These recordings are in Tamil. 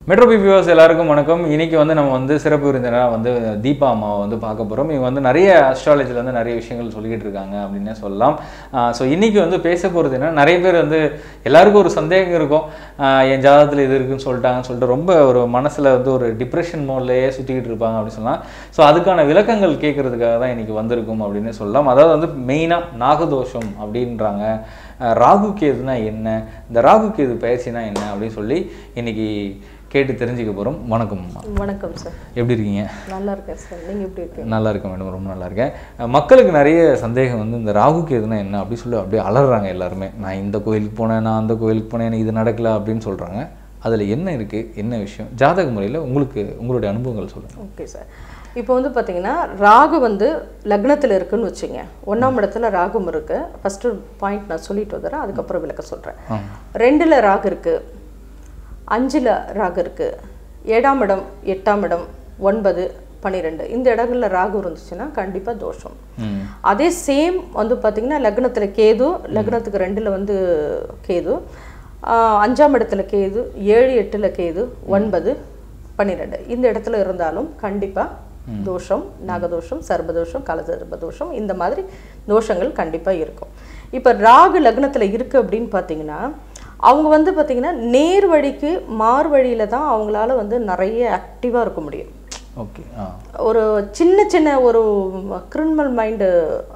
மெட்ரோ பி வியூவர்ஸ் எல்லாருக்கும் வணக்கம் இன்னைக்கு வந்து நம்ம வந்து சிறப்பு விருந்தினராக வந்து தீபா அம்மாவை வந்து பார்க்க போகிறோம் இவங்க வந்து நிறைய அஸ்ட்ராலஜியில் வந்து நிறைய விஷயங்கள் சொல்லிக்கிட்டு இருக்காங்க அப்படின்னே சொல்லலாம் ஸோ இன்னைக்கு வந்து பேச போகிறது என்ன நிறைய பேர் வந்து எல்லாருக்கும் ஒரு சந்தேகம் இருக்கும் ஆஹ் என் ஜாதகத்தில் இது இருக்குன்னு சொல்லிட்டாங்கன்னு சொல்லிட்டு ரொம்ப ஒரு மனசில் வந்து ஒரு டிப்ரெஷன் மோட்லேயே சுற்றிக்கிட்டு இருப்பாங்க அப்படின்னு சொல்லலாம் ஸோ அதுக்கான விளக்கங்கள் கேட்கறதுக்காக தான் இன்னைக்கு வந்திருக்கும் அப்படின்னு சொல்லலாம் அதாவது வந்து மெயினாக நாகதோஷம் அப்படின்றாங்க ஆஹ் ராகு கேதுனா என்ன இந்த ராகு கேது பயிற்சினா என்ன அப்படின்னு சொல்லி இன்னைக்கு கேட்டு தெரிஞ்சுக்க போகிறோம் வணக்கம் அம்மா வணக்கம் சார் எப்படி இருக்கீங்க நல்லா இருக்கேன் சார் நீங்கள் எப்படி இருக்கீங்க நல்லா இருக்கேன் மேடம் ரொம்ப நல்லா இருக்கேன் அஹ் மக்களுக்கு நிறைய சந்தேகம் வந்து இந்த ராகு கேதுனா என்ன அப்படி சொல்லி அப்படியே அலறாங்க எல்லாருமே நான் இந்த கோயிலுக்கு போனேன் நான் அந்த கோயிலுக்கு போனேன் எனக்கு இது நடக்கல அப்படின்னு சொல்கிறாங்க அதில் என்ன இருக்குது என்ன விஷயம் ஜாதக முறையில் உங்களுக்கு உங்களுடைய அனுபவங்கள் சொல்லுங்கள் ஓகே சார் இப்போ வந்து பார்த்தீங்கன்னா ராகு வந்து லக்னத்தில் இருக்குன்னு வச்சுங்க ஒன்றாம் இடத்துல ராகும் இருக்கு ஃபஸ்ட்டு பாயிண்ட் நான் சொல்லிட்டு வந்துடுறேன் அதுக்கப்புறம் விளக்க சொல்கிறேன் ரெண்டில் ராகு இருக்கு அஞ்சில் ராகு இருக்கு ஏழாம் இடம் எட்டாம் இடம் ஒன்பது பன்னிரெண்டு இந்த இடங்கள்ல ராகு இருந்துச்சுன்னா கண்டிப்பாக தோஷம் ம் அதே சேம் வந்து பார்த்தீங்கன்னா லக்னத்தில் கேது லக்னத்துக்கு ரெண்டில் வந்து கேது ஆஹ் அஞ்சாம் இடத்துல கேது ஏழு எட்டில் கேது ஒன்பது பன்னிரெண்டு இந்த இடத்துல இருந்தாலும் கண்டிப்பாக தோஷம் நாகதோஷம் சர்பதோஷம் கலசர்பதோஷம் இந்த மாதிரி தோஷங்கள் கண்டிப்பாக இருக்கும் இப்போ ராகு லக்னத்தில் இருக்குது அப்படின்னு பார்த்தீங்கன்னா அவங்க வந்து பார்த்தீங்கன்னா நேர் வழிக்கு மார் வழியில் தான் அவங்களால வந்து நிறைய ஆக்டிவாக இருக்க முடியும் ஓகே ஆ ஒரு சின்ன சின்ன ஒரு கிரிமினல் மைண்டு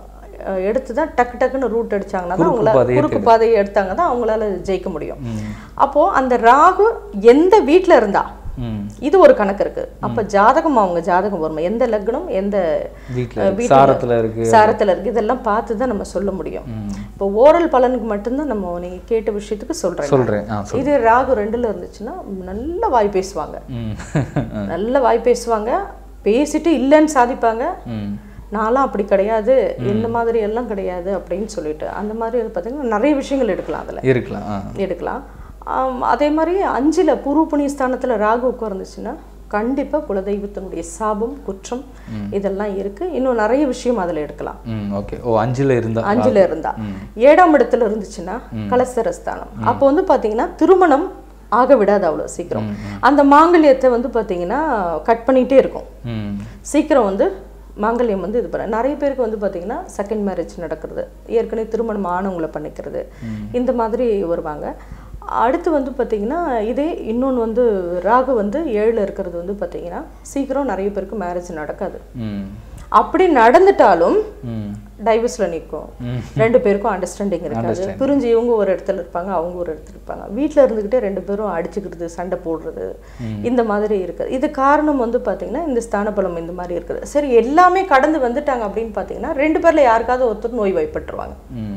எடுத்து தான் டக்கு டக்குன்னு ரூட் அடிச்சாங்கன்னா தான் குறுக்கு அவங்களால பாதையை குறுக்கு பாதையை எடுத்தாங்க தான் அவங்களால ஜெயிக்க முடியும் அப்போ அந்த ராகு எந்த வீட்டில் இருந்தா ம் இது ஒரு கணக்கு இருக்கு அப்ப ஜாதகம் அவங்க ஜாதகம் வரும் எந்த லக்னம் எந்த வீட்டில் அஹ், வீட்டுல- சாரத்தில் இருக்குது சாரத்துல இருக்கு இதெல்லாம் பார்த்து தான் நம்ம சொல்ல முடியும் இப்போ ஓரல் பலனுக்கு மட்டும்தான் நம்ம நீங்க கேட்ட விஷயத்துக்கு சொல்றேன் சொல்கிறேன் ஆ சொல் இது ராகு ரெண்டுல இருந்துச்சுன்னா நல்ல வாய் பேசுவாங்க ம் நல்ல வாய் பேசுவாங்க பேசிட்டு இல்லைன்னு சாதிப்பாங்க ம் நான்லாம் அப்படி கிடையாது இந்த மாதிரி எல்லாம் கிடையாது அப்படின்னு சொல்லிட்டு அந்த மாதிரி வந்து பார்த்தீங்கன்னா நிறைய விஷயங்கள் எடுக்கலாம் அதில் இருக்கலாம் ஆ எடுக்கலாம் ஆம், அதே மாதிரி அஞ்சில் பூர்வ புண்ணிய ஸ்தானத்தில் ராகு உட்கார்ந்துச்சுன்னா கண்டிப்பாக குலதெய்வத்தினுடைய சாபம் குற்றம் இதெல்லாம் இருக்கு இன்னும் நிறைய விஷயம் அதில் எடுக்கலாம் ம் ஓகே ஓ அஞ்சில் இருந்தா அஞ்சுல இருந்தா ஏழாம் இடத்துல இருந்துச்சுன்னா கலசரஸ்தானம் அப்போ வந்து பாத்தீங்கன்னா திருமணம் ஆக விடாது அவ்வளோ சீக்கிரம் அந்த மாங்கல்யத்தை வந்து பாத்தீங்கன்னா கட் பண்ணிட்டே இருக்கும் ம் சீக்கிரம் வந்து மாங்கல்யம் வந்து இது பண்ண நிறைய பேருக்கு வந்து பாத்தீங்கன்னா செகண்ட் மேரேஜ் நடக்கிறது ஏற்கனவே திருமணம் ஆனவங்களை பண்ணிக்கிறது இந்த மாதிரி வருவாங்க அடுத்து வந்து பாத்தீங்கன்னா இதே இன்னொன்று வந்து ராகு வந்து ஏழில் இருக்கிறது வந்து பாத்தீங்கன்னா சீக்கிரம் நிறைய பேருக்கு மேரேஜ் நடக்காது ம் அப்படி நடந்துட்டாலும் ம் டைவர்ஸ்ல நிற்கும் ம். ரெண்டு பேருக்கும் அண்டர்ஸ்டாண்டிங் இருக்காது பிரிஞ்சு இவங்க ஒரு இடத்துல இருப்பாங்க அவங்க ஒரு இடத்துல இருப்பாங்க வீட்டில் இருந்துக்கிட்டே ரெண்டு பேரும் அடிச்சுக்கிறது சண்டை போடுறது இந்த மாதிரி இருக்குது இது காரணம் வந்து பார்த்தீங்கன்னா இந்த ஸ்தான பலம் இந்த மாதிரி இருக்குது சரி எல்லாமே கடந்து வந்துட்டாங்க அப்படின்னு பார்த்தீங்கன்னா ரெண்டு பேர்ல யாருக்காவது ஒருத்தர் நோய் வாய்ப்பட்டுருவாங்க ம்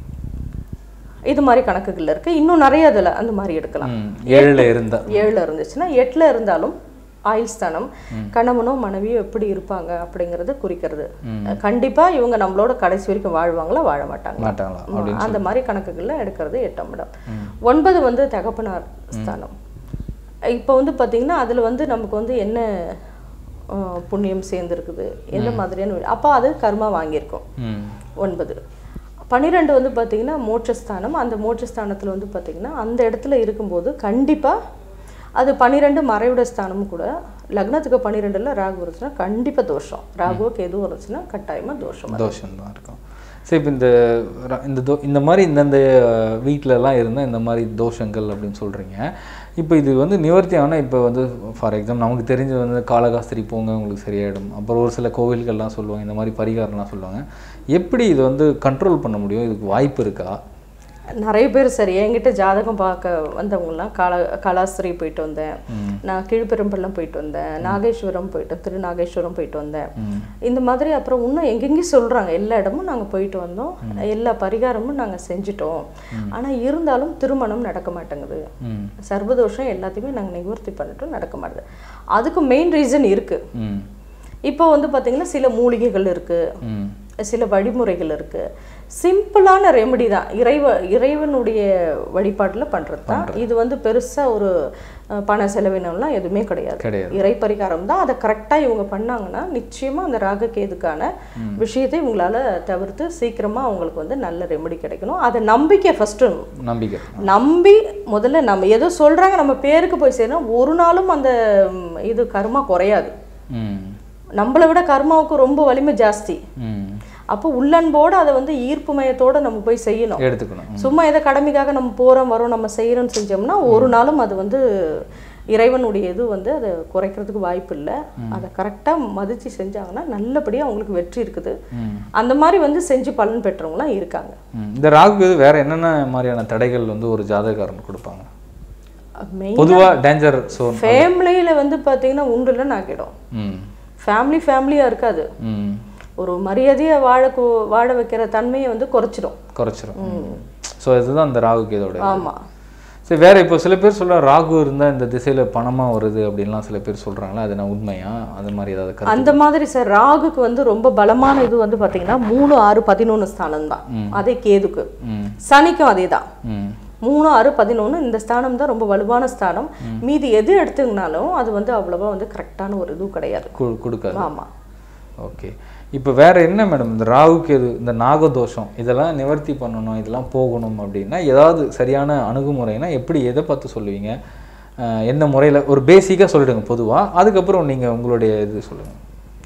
இது மாதிரி கணக்குகள் இருக்கு இன்னும் நிறைய அதில் அந்த மாதிரி எடுக்கலாம் ம் ஏழில் இருந்தா ஏழில் இருந்துச்சுன்னா எட்டில் இருந்தாலும் ஆயுள் ஸ்தானம் கணவனோ மனைவியோ எப்படி இருப்பாங்க அப்படிங்கறத குறிக்கிறது கண்டிப்பா இவங்க நம்மளோட கடைசி வரைக்கும் வாழ்வாங்களா வாழ மாட்டாங்க மாட்டாங்களா ஆமா, அந்த மாதிரி கணக்குகள்ல எடுக்கிறது எட்டாம் இடம் ஒன்பது வந்து தகப்பனார் ஸ்தானம் இப்போ வந்து பாத்தீங்கன்னா அதுல வந்து நமக்கு வந்து என்ன அஹ், புண்ணியம் சேர்ந்துருக்குது எந்த மாதிரியான வீடு அப்போ அது கர்மா வாங்கியிருக்கோம் ம் ஒன்பது பன்னிரெண்டு வந்து பார்த்தீங்கன்னா மோட்சஸ்தானம் அந்த மோட்சஸ்தானத்தில் வந்து பார்த்தீங்கன்னா அந்த இடத்துல இருக்கும்போது கண்டிப்பாக அது பன்னிரெண்டு மறைவிட ஸ்தானமும் கூட லக்னத்துக்கு பன்னிரெண்டில் ராகு இருந்துச்சுன்னா கண்டிப்பாக தோஷம் ராகுவோ கேதுவும் இருந்துச்சுன்னா கட்டாயமாக தோஷம் தோஷம் தான் இருக்கும் சரி இப்போ இந்த ர- இந்த தோ இந்த மாதிரி இந்தந்த வீட்டிலலாம் இருந்தால் இந்த மாதிரி தோஷங்கள் அப்படின்னு சொல்கிறீங்க இப்போ இது வந்து நிவர்த்தி ஆனால் இப்போ வந்து ஃபார் எக்ஸாம்பிள் நமக்கு தெரிஞ்சு வந்து காளகாஸ்திரி போங்க உங்களுக்கு சரியாயிடும் அப்புறம் ஒரு சில கோவில்கள்லாம் சொல்லுவாங்க இந்த மாதிரி பரிகாரம்லாம் சொல்லுவாங்க எப்படி இது வந்து கண்ட்ரோல் பண்ண முடியும் இதுக்கு வாய்ப்பு இருக்கா நிறைய பேர் சரி என்கிட்ட ஜாதகம் பார்க்க வந்தவங்கலாம் கால கலாஸ்திரி போயிட்டு வந்தேன் நான் கீழ்பெரும்பள்ளம் போயிட்டு வந்தேன் நாகேஸ்வரம் போயிட்டு திருநாகேஸ்வரம் போயிட்டு வந்தேன் இந்த மாதிரி அப்புறம் இன்னும் எங்கெங்கேயும் சொல்றாங்க எல்லா இடமும் நாங்க போயிட்டு வந்தோம் எல்லா பரிகாரமும் நாங்க செஞ்சுட்டோம் ஆனா இருந்தாலும் திருமணம் நடக்க மாட்டேங்குது ம் சர்வதோஷம் எல்லாத்தையுமே நாங்க நிவர்த்தி பண்ணிட்டோம் நடக்க மாட்டேது அதுக்கு மெயின் ரீசன் இருக்கு ம் இப்போ வந்து பாத்தீங்கன்னா சில மூலிகைகள் இருக்கு ம் சில வழிமுறைகள் இருக்கு சிம்பிளான ரெமெடி தான் இறைவ இறைவனுடைய வழிபாட்டில் பண்ணுறது தான் இது வந்து பெருசாக ஒரு அஹ், பண செலவினம்லாம் எதுவுமே கிடையாது கிடையாது இறை பரிகாரம் தான் அதை கரெக்டாக இவங்க பண்ணாங்கன்னா நிச்சயமாக அந்த ராககேதுக்கான விஷயத்தை இவங்களால தவிர்த்து சீக்கிரமாக அவங்களுக்கு வந்து நல்ல ரெமெடி கிடைக்கணும் அதை நம்பிக்கை ஃபஸ்ட்டு நம்பிக்கை நம்பி முதல்ல நம்ம எதோ சொல்கிறாங்க நம்ம பேருக்கு போய் சேரணும் ஒரு நாளும் அந்த ம், இது கர்மா குறையாது ம் நம்மளை விட கர்மாவுக்கு ரொம்ப வலிமை ஜாஸ்தி ம் அப்போ உள்ளன்போடு அதை வந்து ஈர்ப்பு மயத்தோட நம்ம போய் செய்யணும் எடுத்துக்கணும் சும்மா ஏதோ கடமைக்காக நம்ம போகிறோம் வரோம் நம்ம செய்கிறோம்னு செஞ்சோம்னா ஒரு நாளும் அது வந்து இறைவனுடைய இது வந்து அதை குறைக்கிறதுக்கு வாய்ப்பு இல்லை அதை கரெக்டாக மதித்து செஞ்சாங்கன்னா நல்லபடியாக அவங்களுக்கு வெற்றி இருக்குது ம் அந்த மாதிரி வந்து செஞ்சு பலன் பெற்றவங்களாம் இருக்காங்க ம். இந்த ராகு இது வேற என்னென்ன மாதிரியான தடைகள் வந்து ஒரு ஜாதகக்காரன் கொடுப்பாங்க மெயின் பொதுவா டேஞ்சர் சோன் ஃபேமிலியில் வந்து பார்த்தீங்கன்னா உண்டுல நாக்கிடும் ம் ஃபேமிலி ஃபேமிலியாக இருக்காது ம் ஒரு மரியாதையை வாழ கு- வாழ வைக்கிற தன்மையை வந்து குறைச்சிடும் குறைச்சிரும் ஸோ இதுதான் அந்த ராகு கேதோட ஆமாம் சரி வேற இப்போ சில பேர் சொல்ற ராகு இருந்தா இந்த திசையில பணமா வருது அப்படின்லாம் சில பேர் சொல்றாங்களா அது நான் உண்மையா அது மாதிரி ஏதாவது கருத்து அந்த மாதிரி சார் ராகுக்கு வந்து ரொம்ப பலமான இது வந்து பார்த்தீங்கன்னா மூணு ஆறு பதினொன்று ஸ்தானம் தான் அதே கேதுக்கு ம் சனிக்கும் அதே தான் ம் மூணு ஆறு பதினொன்று இந்த ஸ்தானம் தான் ரொம்ப வலுவான ஸ்தானம் மீதி எது எடுத்துக்கினாலும் அது வந்து அவ்வளவா வந்து கரெக்டான ஒரு இது கிடையாது கு- கொடுக்காது ஆமாம் ஓகே இப்போ வேற என்ன மேடம் இந்த ராகுக்கு எது இந்த நாகதோஷம் இதெல்லாம் நிவர்த்தி பண்ணணும் இதெல்லாம் போகணும் அப்படின்னா ஏதாவது சரியான அணுகுமுறைனா எப்படி எதை பார்த்து சொல்லுவீங்க அஹ் என்ன முறையில் ஒரு பேசிக்காக சொல்லிடுங்க பொதுவாக அதுக்கப்புறம் நீங்கள் உங்களுடைய இது சொல்லுங்கள்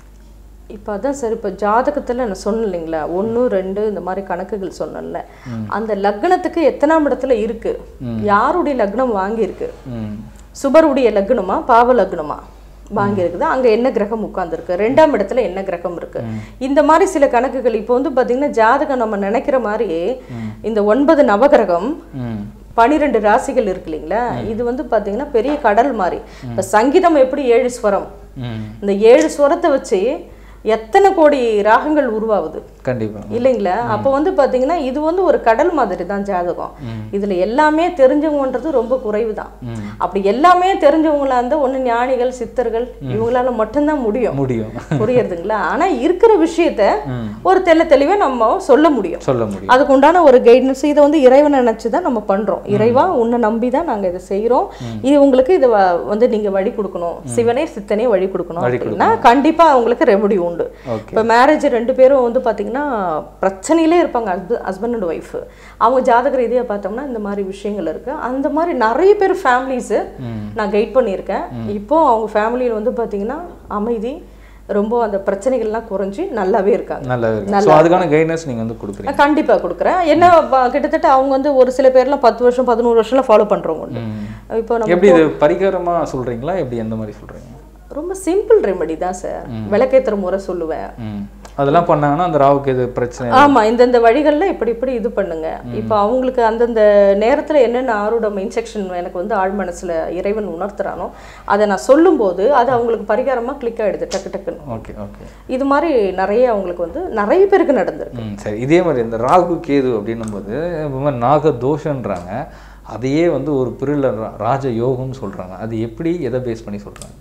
இப்போ அதான் சார் இப்போ ஜாதகத்தில் நான் சொன்னேன் இல்லைங்களா ஒன்று ரெண்டு இந்த மாதிரி கணக்குகள் சொன்னேன்ல அந்த லக்னத்துக்கு எத்தனாம் இடத்துல இருக்கு யாருடைய லக்னம் வாங்கியிருக்கு ம் சுபருடைய லக்னமா பாவ லக்னமா வாங்கியிருக்குது அங்க என்ன கிரகம் உட்கார்ந்துருக்கு ரெண்டாம் இடத்துல என்ன கிரகம் இருக்கு இந்த மாதிரி சில கணக்குகள் இப்போ வந்து பாத்தீங்கன்னா ஜாதகம் நம்ம நினைக்கிற மாதிரி இந்த ஒன்பது நவகிரகம் ம் பனிரெண்டு ராசிகள் இருக்கு இல்லைங்களா இது வந்து பாத்தீங்கன்னா பெரிய கடல் மாதிரி இப்ப சங்கீதம் எப்படி ஏழு ஸ்வரம் ம் இந்த ஏழு ஸ்வரத்தை வச்சு எத்தனை கோடி ராகங்கள் உருவாகுது கண்டிப்பாக இல்லைங்களா அப்போ வந்து பாத்தீங்கன்னா இது வந்து ஒரு கடல் மாதிரி தான் ஜாதகம் இதுல எல்லாமே தெரிஞ்சவங்கன்றது ரொம்ப குறைவு தான் ம் அப்படி எல்லாமே தெரிஞ்சவங்களா இருந்தா ஒண்ணு ஞானிகள் சித்தர்கள் இவங்களால மட்டும்தான் முடியும் முடியும் புரியுதுங்களா ஆனா இருக்கிற விஷயத்த ம் ஒரு தெள்ள தெளிவா நம்ம சொல்ல முடியும் சொல்ல முடியும் அதுக்கு உண்டான ஒரு கைடன்ஸ் இதை வந்து இறைவனை நினைச்சு தான் நம்ம பண்றோம் இறைவா உன்னை நம்பி தான் நாங்க இதை செய்றோம் இது உங்களுக்கு இதை வ- வந்து நீங்க வழி கொடுக்கணும் சிவனே சித்தனே வழி கொடுக்கணும் வழி அப்படின்னா கண்டிப்பா அவங்களுக்கு ரெமெடி உண்டு ஓகே இப்போ மேரேஜ் ரெண்டு பேரும் வந்து பார்த்தீங்கன்னா பிரச்சனையிலே இருப்பாங்க ஹஸ்பண்ட் அண்ட் ஒய்ஃப் அவங்க ஜாதக ரீதியாக பார்த்தோம்னா இந்த மாதிரி விஷயங்கள் இருக்கு அந்த மாதிரி நிறைய பேர் ஃபேமிலிஸு நான் கைட் பண்ணியிருக்கேன் இப்போ அவங்க ஃபேமிலியில் வந்து பார்த்தீங்கன்னா அமைதி ரொம்ப அந்த பிரச்சனைகள்லாம் குறைஞ்சி நல்லாவே இருக்காங்க நல்லா இருக்கு ஸோ அதுக்கான கைட்னஸ் நீங்கள் வந்து கொடுக்குறீங்க கண்டிப்பா கொடுக்குறேன் என்ன ப- கிட்டத்தட்ட அவங்க வந்து ஒரு சில பேர்லாம் பத்து வருஷம் பதினோரு வருஷம்லாம் ஃபாலோ பண்றவங்க உண்டு ம். இப்போ நம்ம எப்படி இது பரிகாரமா சொல்றீங்களா எப்படி எந்த மாதிரி சொல்றீங்க ரொம்ப சிம்பிள் ரெமெடி தான் சார் விளக்கேத்துற முறை சொல்லுவேன் ம் அதெல்லாம் பண்ணாங்கன்னா அந்த ராவுக்கு எது பிரச்சனை ஆமா இந்தந்த வழிகள்ல இப்படி இப்படி இது பண்ணுங்க இப்போ அவங்களுக்கு அந்தந்த நேரத்துல என்னென்ன ஆரோடம் இன்செக்ஷன் எனக்கு வந்து ஆழ் மனசுல இறைவன் உணர்த்துறானோ அதை நான் சொல்லும்போது அது அவங்களுக்கு பரிகாரமா கிளிக் ஆயிடுது டக்கு டக்குன்னு ஓகே ஓகே இது மாதிரி நிறைய அவங்களுக்கு வந்து நிறைய பேருக்கு நடந்திருக்கு ம் சரி இதே மாதிரி இந்த ராகு கேது அப்படின்னும் போது இந்த மாதிரி நாக தோஷன்றாங்க அதையே வந்து ஒரு பிரில ராஜ யோகம்னு சொல்றாங்க அது எப்படி எதை பேஸ் பண்ணி சொல்றாங்க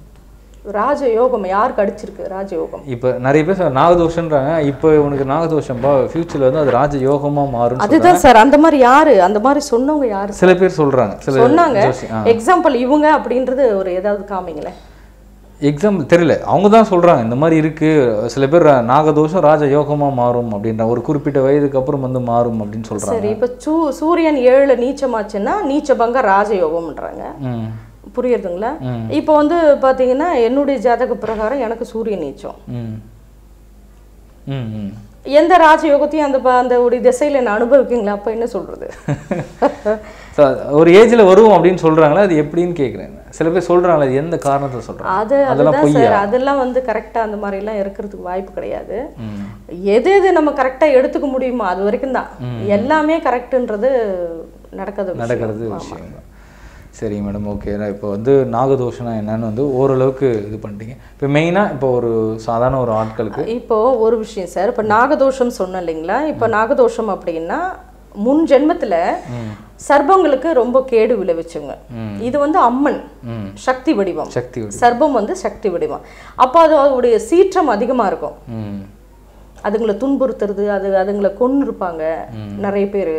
ராஜயோகம் யாருக்கு அடிச்சிருக்கு ராஜயோகம் இப்போ நிறைய பேர் சொல்றாங்க, நாகதோஷன்றாங்க இப்போ உனக்கு நாகதோஷம்பா ஃபியூச்சர்ல வந்து அது ராஜ யோகமா மாறும் அதுதான் சார் அந்த மாதிரி யாரு அந்த மாதிரி சொன்னவங்க யாரு சில பேர் சொல்றாங்க சில சொன்னாங்க ஜோசி- ஆ. எக்ஸாம்பிள் இவங்க அப்படின்றது ஒரு ஏதாவது காமிங்களேன் எக்ஸாம்பிள் தெரியல அவங்க தான் சொல்றாங்க இந்த மாதிரி இருக்கு சில பேர் நாகதோஷம் ராஜ யோகமா மாறும் அப்படின்ற ஒரு குறிப்பிட்ட வயதுக்கு அப்புறம் வந்து மாறும் அப்படின்னு சொல்றாங்க சரி இப்போ சூ சூரியன் ஏழுல நீச்சமாச்சுன்னா நீச்சபங்க ராஜயோகம்ன்றாங்க ம் புரியுதுங்களா ம். இப்போ வந்து பாத்தீங்கன்னா என்னுடைய ஜாதக பிரகாரம் எனக்கு சூரியன் நீச்சம் ம் ம் ம் எந்த ராஜயோகத்தையும் அந்த ப- அந்த ஒரு திசையில நான் அனுபவிக்கீங்களா அப்ப என்ன சொல்றது So, ஒரு ஏஜ்ல வருவோம் அப்படின்னு சொல்றாங்களா அது எப்படின்னு கேக்குறேன் சில பேர் சொல்றாங்களா அது எந்த காரணத்தை சொல்றாங்க அது அதெல்லாம் அதுதான் பொய்யா சார் அதெல்லாம் வந்து கரெக்டா அந்த மாதிரி எல்லாம் இருக்கிறதுக்கு வாய்ப்பு கிடையாது ம் எது எது நம்ம கரெக்டா எடுத்துக்க முடியுமோ அது வரைக்கும் தான் எல்லாமே கரெக்ட்ன்றது நடக்காத விஷயம். நடக்கிறது விஷயம் தான் சரிங்க மேடம் ஓகே இப்போ வந்து நாகதோஷம்னா என்னன்னு வந்து ஓரளவுக்கு இது பண்ணிட்டீங்க இப்போ மெயினாக இப்போ ஒரு சாதாரண ஒரு ஆட்களுக்கு இப்போ ஒரு விஷயம் சார் இப்போ நாகதோஷம் சொன்னேன் இல்லைங்களா இப்போ நாகதோஷம் அப்படின்னா முன் ஜென்மத்துல சர்ப்பங்களுக்கு ரொம்ப கேடு விளைவிச்சுங்க ம். இது வந்து அம்மன் ம் சக்தி வடிவம் சக்தி வடி சர்ப்பம் வந்து சக்தி வடிவம் அப்போ அது அதோடைய சீற்றம் அதிகமா இருக்கும் ம் அதுங்களை துன்புறுத்துறது அது அதுங்களை கொன்று இருப்பாங்க நிறைய பேர்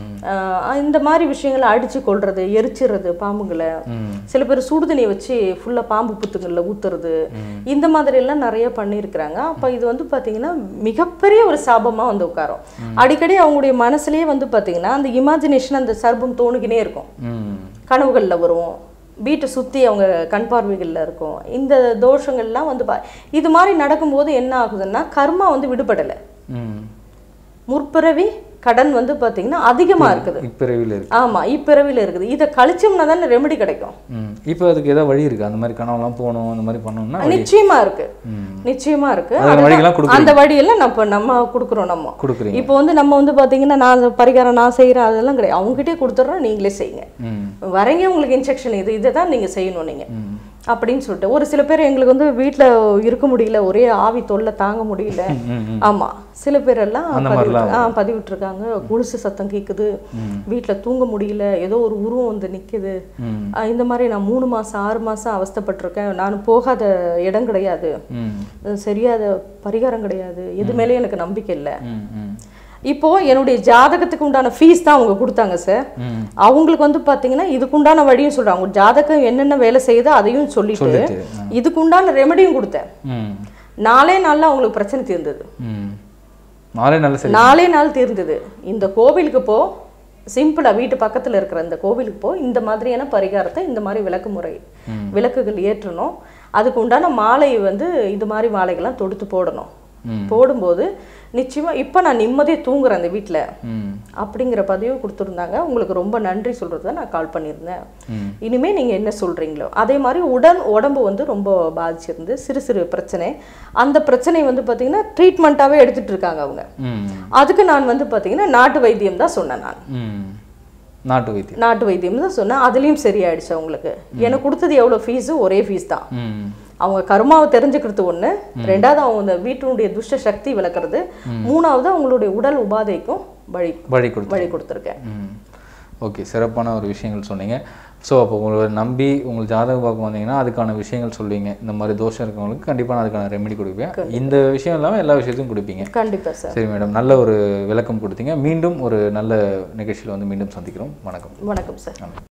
இந்த மாதிரி விஷயங்களை அடிச்சு கொள்றது எரிச்சிடுறது பாம்புங்களை ம் சில பேர் சுடுதண்ணியை வச்சு ஃபுல்லாக பாம்பு புத்துங்களில் ஊத்துறது இந்த மாதிரி எல்லாம் நிறைய பண்ணியிருக்கிறாங்க அப்போ இது வந்து பார்த்தீங்கன்னா மிகப்பெரிய ஒரு சாபமாக வந்து உட்காரும் அடிக்கடி அவங்களுடைய மனசுலயே வந்து பார்த்தீங்கன்னா அந்த இமேஜினேஷன் அந்த சர்பம் தோணுகினே இருக்கும் ம் கனவுகளில் வரும் வீட்டை சுற்றி அவங்க கண் பார்வைகளில் இருக்கும் இந்த தோஷங்கள்லாம் வந்து பா இது மாதிரி நடக்கும்போது என்ன ஆகுதுன்னா கர்மா வந்து விடுபடலை ம் முற்பிறவி கடன் வந்து பார்த்தீங்கன்னா அதிகமாக இருக்குது இப்பிறவியில் இருக்கு ஆமாம் இப்பிறவியில் இருக்குது இதை கழிச்சோம்னா தானே ரெமெடி கிடைக்கும் ம் இப்போ அதுக்கு ஏதாவது வழி இருக்கு அந்த மாதிரி கனவுலாம் போகணும் அந்த மாதிரி பண்ணணும்னா வழி நிச்சயமா இருக்கு ம் நிச்சயமா இருக்கு அதுக்கான அதுதான் வழிகள்லாம் கொடுக்குறீங்க. அந்த வழியெல்லாம் நம்ம நம்ம கொடுக்குறோம் நம்ம கொடுக்குறீங்க இப்போ வந்து நம்ம வந்து பாத்தீங்கன்னா நான் பரிகாரம் நான் செய்யறேன் அதெல்லாம் கிடையாது அவங்ககிட்டயே கொடுத்துட்றோம் நீங்களே செய்யுங்க ம் வரீங்க உங்களுக்கு இன்ஸ்ட்ரக்ஷன் இது இதை தான் நீங்க செய்யணும் நீங்க ம் அப்படின்னு சொல்லிட்டு ஒரு சில பேர் எங்களுக்கு வந்து வீட்ல இருக்க முடியல ஒரே ஆவி தொல்லை தாங்க முடியல ம் ம் ஆமா சில பேர் எல்லாம் அந்த பதிவிட்டு- மாதிரிலாம் ஆ பதிவிட்டிருக்காங்க கொலுசு சத்தம் கேக்குது வீட்ல தூங்க முடியல ஏதோ ஒரு உருவம் வந்து நிக்குது ம் ஆ, இந்த மாதிரி நான் மூணு மாசம் ஆறு மாசம் அவஸ்தைப்பட்டிருக்கேன் நான் போகாத இடம் கிடையாது ம் அஹ் சரியாத பரிகாரம் கிடையாது எது மேலேயும் எனக்கு நம்பிக்கை இல்லை ம் ம் இப்போ என்னுடைய ஜாதகத்துக்கு உண்டான ஃபீஸ் தான் அவங்க கொடுத்தாங்க சார் ம் அவங்களுக்கு வந்து பாத்தீங்கன்னா இதுக்கு உண்டான வழியும் சொல்றாங்க உங்க ஜாதகம் என்னென்ன வேலை செய்யுதோ அதையும் சொல்லிட்டு சொல்லிட்டு இதுக்கு உண்டான ரெமடியும் கொடுத்தேன் ம் நாலே நாள்ல அவங்களுக்கு பிரச்சனை தீர்ந்தது ம் நாளே நல்ல சரி நாலே நாள் தீர்ந்தது இந்த கோவிலுக்கு போ சிம்பிளா வீட்டு பக்கத்துல இருக்கிற இந்த கோவிலுக்கு போ இந்த மாதிரியான பரிகாரத்தை இந்த மாதிரி விளக்கு முறை விளக்குகள் ஏற்றணும் அதுக்கு உண்டான மாலை வந்து இது மாதிரி மாலைகள்லாம் தொடுத்து போடணும் ம் போடும்போது நிச்சயமா இப்போ நான் நிம்மதியாக தூங்குறேன் அந்த வீட்டில் ம் அப்படிங்கிற பதிவு கொடுத்துருந்தாங்க உங்களுக்கு ரொம்ப நன்றி சொல்கிறது நான் கால் பண்ணியிருந்தேன் ம் இனிமே நீங்கள் என்ன சொல்கிறீங்களோ அதே மாதிரி உடல் உடம்பு வந்து ரொம்ப பாதிச்சிருந்து சிறு சிறு பிரச்சனை அந்த பிரச்சனை வந்து பார்த்திங்கன்னா ட்ரீட்மெண்ட்டாகவே எடுத்துகிட்டு இருக்காங்க அவங்க ம் அதுக்கு நான் வந்து பார்த்திங்கன்னா நாட்டு வைத்தியம் தான் சொன்னேன் நான் ம் நாட்டு வைத்தியம் நாட்டு வைத்தியம் தான் சொன்னேன் அதுலேயும் சரியாயிடுச்சு அவங்களுக்கு எனக்கு கொடுத்தது எவ்வளோ ஃபீஸு ஒரே ஃபீஸ் தான் ம் அவங்க கர்மாவை தெரிஞ்சுக்கிறது ஒண்ணு ரெண்டாவது அவங்க இந்த வீட்டினுடைய துஷ்ட சக்தி விளக்குறது மூணாவது அவங்களுடைய உடல் உபாதைக்கும் வழி வழி கொடுத்து வழி கொடுத்துருக்கேன் ம் ஓகே சிறப்பான ஒரு விஷயங்கள் சொன்னீங்க ஸோ அப்போ உங்களை நம்பி உங்கள் ஜாதகம் பார்க்க வந்தீங்கன்னா அதுக்கான விஷயங்கள் சொல்லுவீங்க இந்த மாதிரி தோஷம் இருக்கவங்களுக்கு கண்டிப்பாக நான் அதுக்கான ரெமெடி கொடுப்பேன் இந்த விஷயம் இல்லாமல் எல்லா விஷயத்தையும் கொடுப்பீங்க கண்டிப்பா சார் சரி மேடம் நல்ல ஒரு விளக்கம் கொடுத்தீங்க மீண்டும் ஒரு நல்ல நிகழ்ச்சியில் வந்து மீண்டும் சந்திக்கிறோம் வணக்கம் வணக்கம் சார்